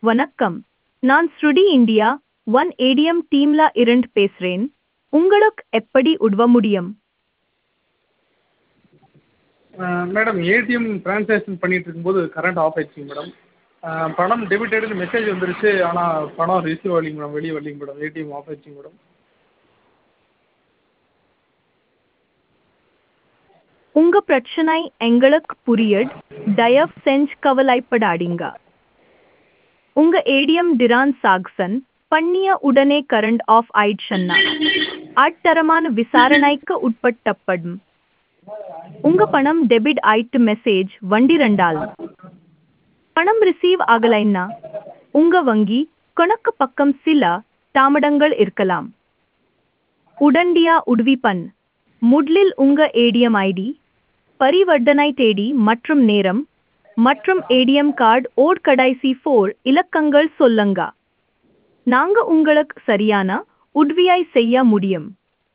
வணக்கம் நான் ஸ்ருடி இந்தியா ஒன் ஏடிஎம் டீம்ல இருந்து பேசுறேன் உங்களுக்கு எப்படி உதவ முடியும் மேடம் ஏடிஎம் ட்ரான்சாக்ஷன் பண்ணிட்டு இருக்கும்போது கரண்ட் ஆஃப் ஆயிடுச்சுங்க மேடம் பணம் டெபிட்டடுன்னு மெசேஜ் வந்துருச்சு ஆனால் பணம் ரிசீவ் ஆகலைங்க மேடம் வெளியே வரலைங்க மேடம் ஏடிஎம் ஆஃப் ஆயிடுச்சுங்க மேடம் உங்க பிரச்சனை எங்களுக்கு புரியட் தயவு செஞ்சு கவலைப்படாதீங்க உங்க ஏடிஎம் டிரான் சாக்சன் பண்ணிய உடனே கரண்ட் ஆஃப் ஆயிடுச்சுன்னா ஆட்டரமான விசாரணைக்கு உட்பட்டப்படும் உங்க பணம் டெபிட் ஆயிட்டு மெசேஜ் வண்டிரண்டால் பணம் ரிசீவ் ஆகலைன்னா உங்க வங்கி கணக்கு பக்கம் சில தாமதங்கள் இருக்கலாம் உடனடியா உதவிப்பன் முதலில் உங்க ஏடிஎம் ஐடி பரிவர்த்தனை தேதி மற்றும் நேரம் மற்றும் ஏடிஎம் கார்டு ஓட் கடைசி ஃபோர் இலக்கங்கள் சொல்லுங்க நாங்க உங்களுக்கு சரியான உதவியை செய்ய முடியும்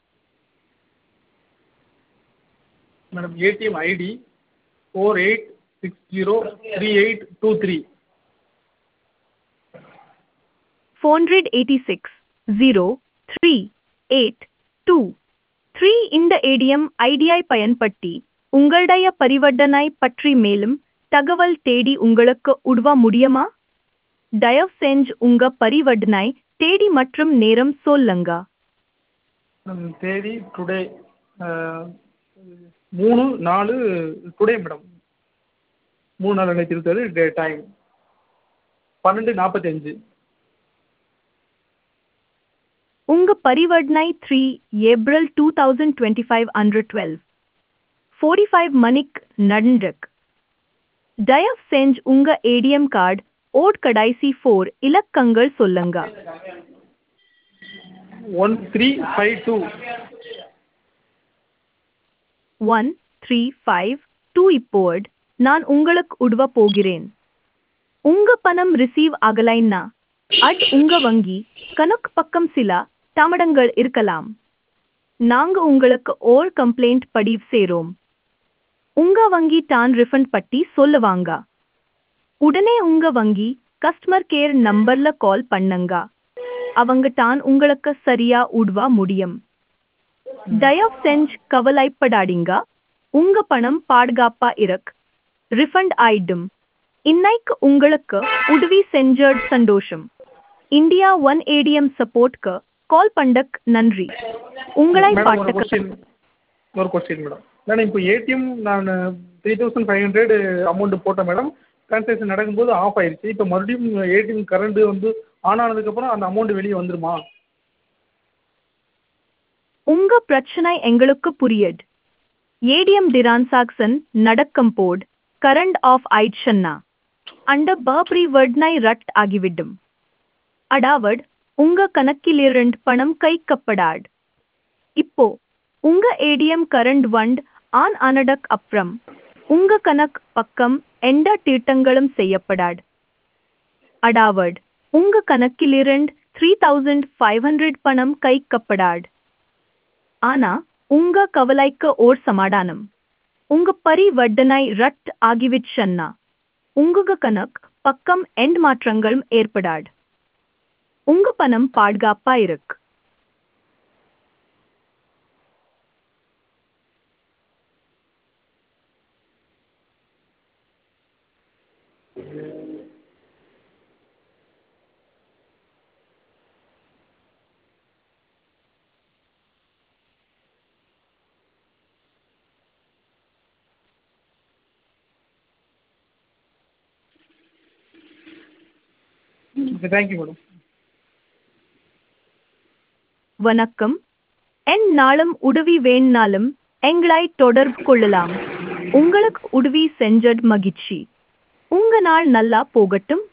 madam ATM ID four eight six zero three eight two three four hundred eighty six zero three eight two three இந்த ஏடிஎம் ஐடியை பயன்படுத்தி உங்களுடைய பரிவர்த்தனை பற்றி மேலும் தகவல் தேடி உங்களுக்கு உதவ முடியுமா தயவு செஞ்சு உங்க பரிவர்த்தனை தேதி மற்றும் நேரம் சொல்லுங்க மேம் தேதி டுடே மூணு நாலு டுடே மேடம் மூணு நாலு ரெண்டாயிரத்தி இருபத்தாறு டே டைம் பன்னெண்டு நாற்பத்தஞ்சு உங்க பரிவர்த்தனை three April two thousand twenty five hundred twelve forty five மணிக்கு நடந்திருக்கு தயவு செஞ்சு உங்க ஏடிஎம் கார்டு ஓட் கடைசி ஃபோர் இலக்கங்கள் சொல்லுங்க one three five two one three five two இப்போது நான் உங்களுக்கு உதவ போகிறேன் உங்க பணம் ரிசீவ் ஆகலைன்னா அட் உங்க வங்கி கணக்கு பக்கம் சில தாமதங்கள் இருக்கலாம் நாங்க உங்களுக்கு ஓர் கம்ப்ளைண்ட் பதிவு செய்றோம் உங்க வங்கி தான் ரிஃபண்ட் பட்டி சொல்லுவாங்க உடனே உங்க வங்கி கஸ்டமர் கேர் நம்பர்ல கால் பண்ணுங்க அவங்க தான் உங்களுக்கு சரியா உதவ முடியும் தயவு செஞ்சு கவலைப்படாதீங்க உங்க பணம் பாதுகாப்பா இருக்கு ரிஃபண்ட் ஆயிடும் இன்னைக்கு உங்களுக்கு உதவி செஞ்ச சந்தோஷம் இந்தியா ஒன் ஏடிஎம் சப்போர்ட்க்கு கால் பண்ணக் நன்றி உங்களை மேடம் ஒரு பாட்டுக்கு கொஸ்டின் ஒரு கொஸ்டின் மேடம் மேடம் இப்போ ஏடிஎம் நான் three thousand five hundred amount போட்டேன் மேடம் ட்ரான்சாக்ஷன் நடக்கும்போது ஆஃப் ஆயிடுச்சு இப்போ மறுபடியும் ஏடிஎம் கரண்ட் வந்து ஆன் ஆனதுக்கப்புறம் அந்த அமௌண்ட் வெளியே வந்துருமா உங்க பிரச்சனை எங்களுக்கு புரியுது ஏடிஎம் டிரான்சாக்சன் நடக்கும் போது கரண்ட் ஆஃப் ஆயிடுச்சுன்னா அந்த பரிவர்த்தனை ரட் ஆகிவிடும் அடாவட் உங்க கணக்கிலிருந்து பணம் கைக்கப்படாது இப்போ உங்க ஏடிஎம் கரண்ட் வண்ட் ஆன் ஆனடக் அப்புறம் உங்க கணக்கு பக்கம் எந்த தீட்டங்களும் செய்யப்படாது அடாவட் உங்க கணக்கிலிருந்து த்ரீ தௌசண்ட் ஃபைவ் ஹண்ட்ரட் பணம் கைக்கப்படாது ஆனா உங்க கவலைக்கு ஓர் சமாதானம் உங்க பரிவர்த்தனை ரட் ஆகிவிச்சன்னா உங்க கணக்கு பக்கம் எண்ட் மாற்றங்களும் ஏற்படாது உங்க பணம் பாதுகாப்பா இருக்கு ஓகே தேங்க்யூ மேடம் வணக்கம் என் நாளும் உதவி வேணாலும் எங்களை தொடர்பு கொள்ளலாம் உங்களுக்கு உதவி செஞ்சது மகிழ்ச்சி உங்க நாள் நல்லா போகட்டும்